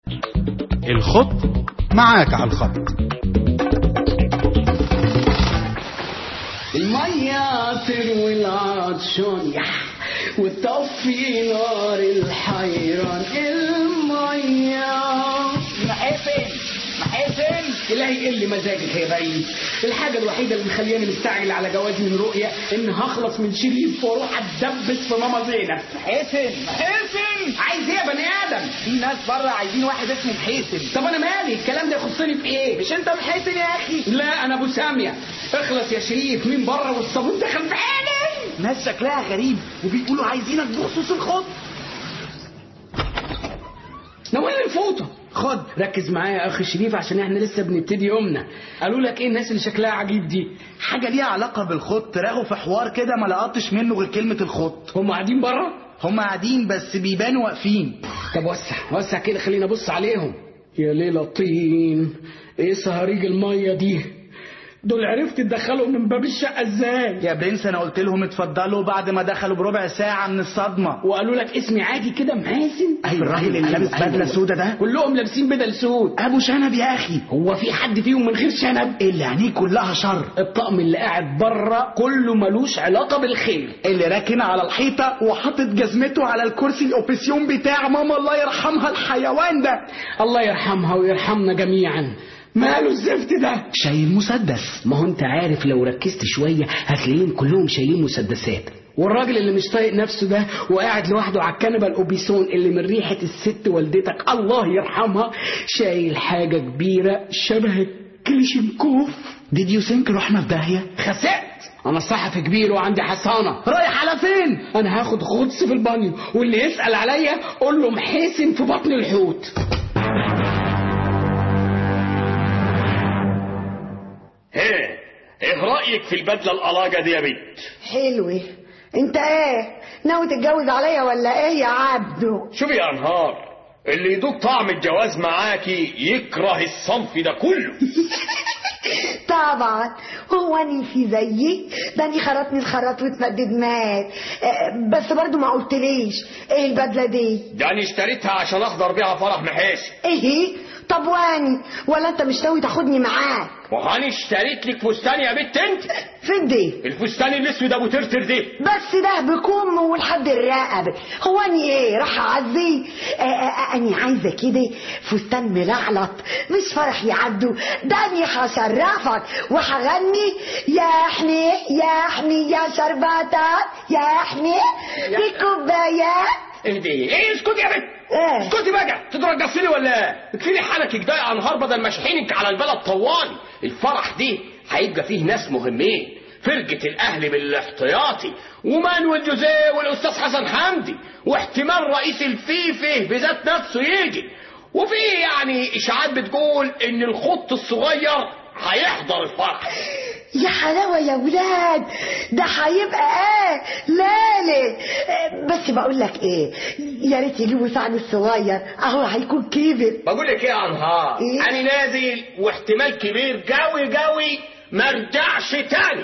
الخط معاك على الخط المية تروي العطشان يح وتطفي نار الحيران المية محاسن محاسن إلهي إيه اللي مزاجك يا بعيد الحاجة الوحيدة اللي مخلياني مستعجل على جوازي من رؤية إن هخلص من شريف وأروح أتدبس في ماما زينب حسن حسن عايز إيه يا بني آدم؟ في ناس بره عايزين واحد اسمه حسن طب أنا مالي الكلام ده يخصني في إيه؟ مش انت محسن يا اخي لا أنا أبو سامية اخلص يا شريف مين بره والصابون دخل في عيني ناس شكلها غريب وبيقولوا عايزينك بخصوص الخط ناولني الفوطه خد ركز معايا يا اخي شريف عشان احنا لسه بنبتدي يومنا قالوا لك ايه الناس اللي شكلها عجيب دي حاجه ليها علاقه بالخط رغوا في حوار كده ما لقطش منه غير كلمه الخط هم قاعدين بره هم قاعدين بس بيبانوا واقفين طب وسع وسع كده خلينا ابص عليهم يا ليلة طين ايه صهاريج المية دي دول عرفت تدخلهم من باب الشقة ازاي يا برنس انا قلت لهم اتفضلوا بعد ما دخلوا بربع ساعه من الصدمه وقالوا لك اسمي عادي كده محاسن ايوه الراجل اللي لابس بدله سودا ده كلهم لابسين بدل سود ابو شنب يا اخي هو في حد فيهم من غير شنب اللي عينيه كلها شر الطقم اللي قاعد بره كله ملوش علاقة بالخير اللي راكن على الحيطه وحاطط جزمته على الكرسي الاوبسيون بتاع ماما الله يرحمها الحيوان ده الله يرحمها ويرحمنا جميعا ماله الزفت ده شايل مسدس ما هو انت عارف لو ركزت شوية هتلاقيهم كلهم شايلين مسدسات والراجل اللي مش طايق نفسه ده وقاعد لوحده على الكنبه الاوبيسون اللي من ريحه الست والدتك الله يرحمها شايل حاجه كبيره شبه كليشنكوف ديد يو ثينك رحنا في داهيه خسأت انا صحفي كبير وعندي حصانه رايح على فين انا هاخد غطس في البانيو واللي يسال عليا قول له محاسن في بطن الحوت ايه ايه رأيك في البدلة القلاجة دي يا بنت حلوة انت ايه ناوي تتجوز عليا ولا ايه يا عبدو شوفي يا انهار اللي يدوق طعم الجواز معاكي يكره الصنف ده كله طبعا هو اني في زيي ده اني خرطني الخرط واتمدد مات اه، بس برضو ما قلتليش ايه البدله دي ده انا اشتريتها عشان احضر بيها فرح محاسن ايه طب واني ولا انت مش ناوي تاخدني معاك وهاني اشتريت لك فستان يا بنت انت فين دي الفستان الاسود ابو ترتر ده بس ده بكم ولحد الرقبة هو اني ايه راح اعزيه آه، آه، اني عايزة كده فستان ملعلط مش فرح يعدوا ده اني هشرفك وهغني يا احني يا احني يا شرباتات يا احني بكوبايات اهدي ايه اسكتي يا بنت ايه اسكتي بقى تترجسيني ولا ايه اكفيني حالك ده يا انهار بدل ما اشحنك على البلد طوالي الفرح دي هيبقى فيه ناس مهمين فرقة الأهل بالاحتياطي ومانويل جوزيه والأستاذ حسن حمدي واحتمال رئيس الفيفي بذات نفسه يجي وفي يعني إشاعات بتقول إن الخط الصغير هيحضر الفرح يا حلاوة يا ولاد ده هيبقى ايه ليلة آه، بس بقول لك ايه يا ريت يجيبوا سعد الصغير اهو هيكون كبر بقول لك ايه يا انهار إيه؟ انا نازل واحتمال كبير قوي قوي ما ارجعش تاني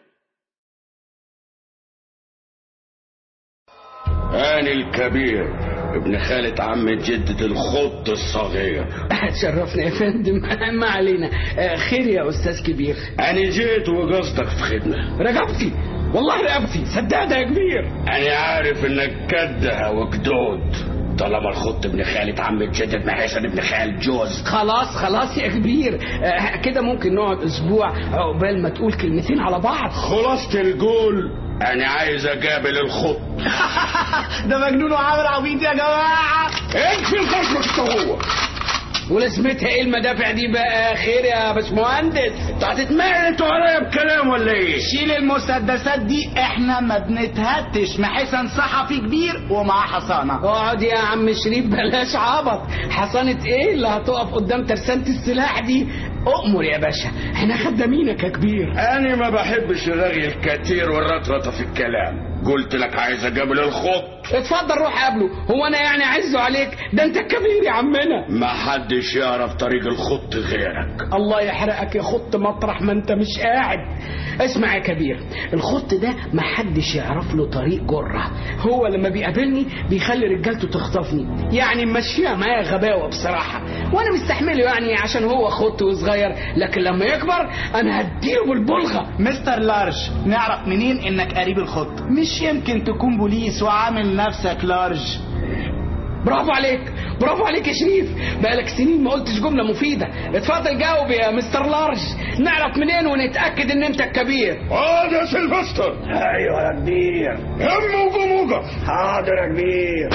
انا الكبير ابن خالة عم جدة الخط الصغير تشرفنا يا فندم ما علينا آه، خير يا استاذ كبير انا جيت وقصدك في خدمة رقبتي والله رقبتي صدقت يا كبير انا عارف انك كدها وكدود طالما الخط ابن خالة عم جدة محسن ابن خال جوز خلاص خلاص يا كبير آه، كده ممكن نقعد اسبوع عقبال ما تقول كلمتين على بعض خلاصة الجول انا عايز اقابل الخط ده مجنون وعامل عبيط يا جماعه اقفل خشمك هو ولازمتها ايه المدافع دي بقى خير يا باشمهندس انت هتتمعن عليا بكلام ولا ايه شيل المسدسات دي احنا ما بنتهتش محسن صحفي كبير ومعاه حصانه اقعد يا عم شريف بلاش عبط حصانة ايه اللي هتقف قدام ترسانة السلاح دي اؤمر يا باشا احنا خدامينك يا كبير انا ما بحبش الرغي الكتير والرطرطه في الكلام قلت لك عايز اقابل الخط اتفضل روح قابله هو انا يعني اعزه عليك ده انت الكبير يا عمنا ما حدش يعرف طريق الخط غيرك الله يحرقك يا خط مطرح ما انت مش قاعد اسمع يا كبير الخط ده ما حدش يعرف له طريق جرة هو لما بيقابلني بيخلي رجالته تخطفني يعني ماشيها معايا غباوة بصراحة وانا مستحمله يعني عشان هو خط وصغير لكن لما يكبر انا هديله بالبلغة مستر لارج نعرف منين انك قريب الخط مش يمكن تكون بوليس وعامل نفسك لارج برافو عليك برافو عليك يا شريف بقالك سنين ما قلتش جملة مفيدة اتفضل جاوب يا مستر لارج نعرف منين ونتأكد ان انت الكبير اه يا سيلفستر ايوه يا كبير هم وجموجة حاضر يا كبير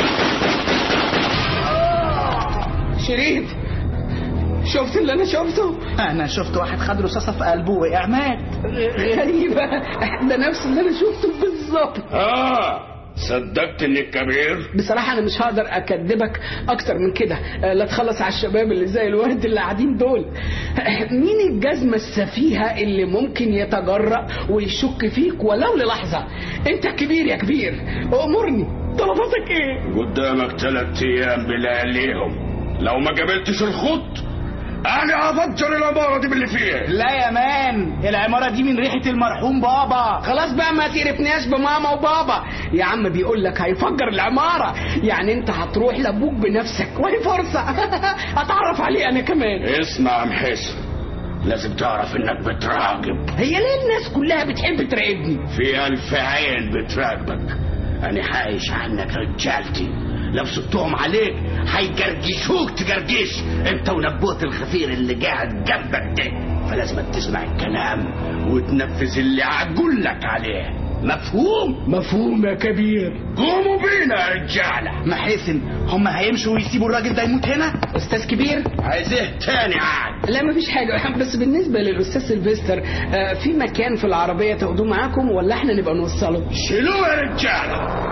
شريف شفت اللي انا شفته انا شفت واحد خد رصاصه في قلبه وقع مات غريبة ده نفس اللي انا شفته بالظبط اه صدقت انك كبير بصراحة أنا مش هقدر أكدبك أكتر من كده آه، لا تخلص على الشباب اللي زي الورد اللي قاعدين دول آه، مين الجزمة السفيهة اللي ممكن يتجرأ ويشك فيك ولو للحظة أنت كبير يا كبير أمرني طلباتك إيه قدامك ثلاث ايام بلياليهم لو ما قابلتش الخط انا هفجر العمارة دي باللي فيها لا يا مان العماره دي من ريحه المرحوم بابا خلاص بقى ما تقرفناش بماما وبابا يا عم بيقول لك هيفجر العمارة يعني انت هتروح لابوك بنفسك وهي فرصة اتعرف عليه انا كمان اسمع يا محسن لازم تعرف انك بتراقب هي ليه الناس كلها بتحب تراقبني في الف عين بتراقبك انا حايش عنك رجالتي لو سبتهم عليك هيجرجشوك تجرجش انت ونبوت الخفير اللي قاعد جنبك ده فلازم تسمع الكلام وتنفذ اللي هقول لك عليه مفهوم مفهوم يا كبير قوموا بينا يا رجاله محاسن هم هيمشوا ويسيبوا الراجل ده يموت هنا استاذ كبير عايز ايه تاني عاد لا مفيش حاجة بس بالنسبة للأستاذ سيلفستر آه، في مكان في العربية تاخدوه معاكم ولا احنا نبقى نوصله؟ شيلوه يا رجاله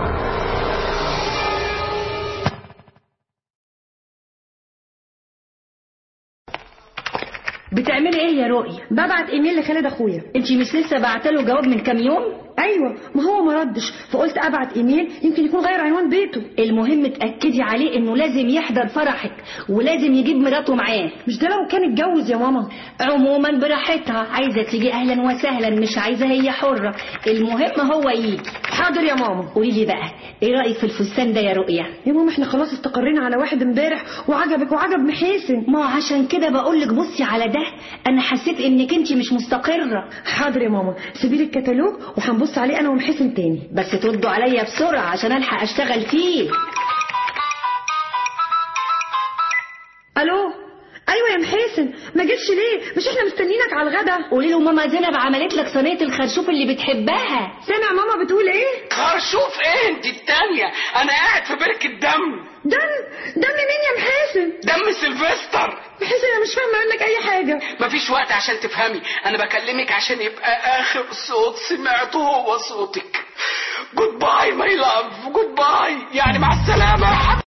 بتعملي ايه يا رؤية ببعت ايميل لخالد اخويا انتي مش لسه بعتله جواب من كام يوم ايوه ما هو ما ردش فقلت ابعت ايميل يمكن يكون غير عنوان بيته المهم تأكدي عليه انه لازم يحضر فرحك ولازم يجيب مراته معاه مش ده لو كان اتجوز يا ماما عموما براحتها عايزة تيجي اهلا وسهلا مش عايزة هي حرة المهم هو يجي حاضر يا ماما قولي لي بقى ايه رأيك في الفستان ده يا رؤية يا ماما احنا خلاص استقرينا على واحد امبارح وعجبك وعجب محاسن ما عشان كده بقولك بصي على ده انا حسيت انك انتي مش مستقرة حاضر يا ماما سيبي لي الكتالوج وهنبص عليه انا ومحاسن تاني بس تردوا عليا بسرعة عشان الحق اشتغل فيه الو ايوه يا محاسن ما جيتش ليه مش احنا مستنيينك على الغدا قولي له ماما زينب عملت لك صينية الخرشوف اللي بتحبها سامع ماما بتقول ايه خرشوف ايه انت التانية انا قاعد في بركة دم دم دم مين يا محاسن دم سيلفستر محاسن انا مش فاهمه منك اي حاجه مفيش وقت عشان تفهمي انا بكلمك عشان يبقى اخر صوت سمعته هو صوتك جود باي ماي لاف جود باي يعني مع السلامة